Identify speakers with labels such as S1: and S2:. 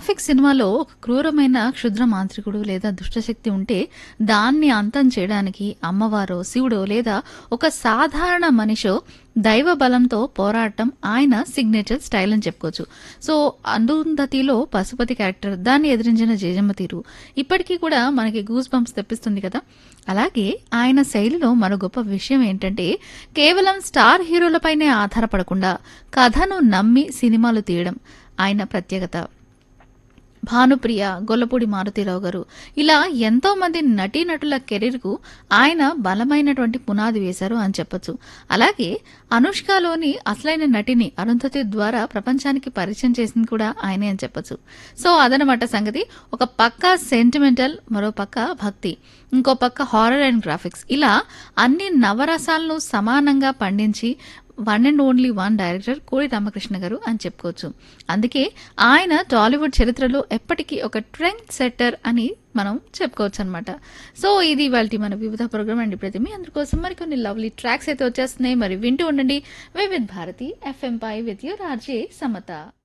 S1: graphics సినిమాలో ఒక క్రూరమైన క్షుద్ర మాంత్రికుడు లేదా దుష్టశక్తి ఉంటే దాన్ని అంతం చేయడానికి అమ్మవారో శివుడో లేదా ఒక సాధారణ మనిషో దైవ బలంతో పోరాటం ఆయన సిగ్నేచర్ స్టైల్ అని చెప్పుకోవచ్చు సో అరుంధతిలో పశుపతి క్యారెక్టర్ దాన్ని ఎదిరించిన జేజమ్మ తీరు ఇప్పటికీ కూడా మనకి గూస్ బంప్స్ తెప్పిస్తుంది కదా అలాగే ఆయన శైలిలో మరో గొప్ప విషయం ఏంటంటే కేవలం స్టార్ హీరోలపైనే ఆధారపడకుండా కథను నమ్మి సినిమాలు తీయడం ఆయన ప్రత్యేకత భానుప్రియ గొల్లపూడి మారుతీరావు గారు ఇలా ఎంతో మంది నటీనటుల కెరీర్కు ఆయన బలమైనటువంటి పునాది వేశారు అని చెప్పొచ్చు అలాగే అనుష్కలోని అసలైన నటిని అరుంధతి ద్వారా ప్రపంచానికి పరిచయం చేసింది కూడా ఆయనే అని చెప్పొచ్చు సో అదనమాట సంగతి ఒక పక్క సెంటిమెంటల్ మరో పక్క భక్తి ఇంకో పక్క హారర్ అండ్ గ్రాఫిక్స్ ఇలా అన్ని నవరసాలను సమానంగా పండించి one and only one director Kodi Ramakrishna గారు అని చెప్పుకోవచ్చు అందుకే ఆయన టాలీవుడ్ చరిత్రలో ఎప్పటికీ ఒక ట్రెండ్ సెట్టర్ అని మనం చెప్పుకోవచ్చు అనమాట సో ఇది వాళ్ళ మన వివిధ ప్రోగ్రామ్ అండి ప్రతి మీ అందుకోసం మరికొన్ని లవ్లీ ట్రాక్స్ అయితే వచ్చేస్తున్నాయి మరి వింటూ ఉండండి వివిధ్ భారతి ఎఫ్ఎం పై విత్ యూర్ ఆర్జే సమత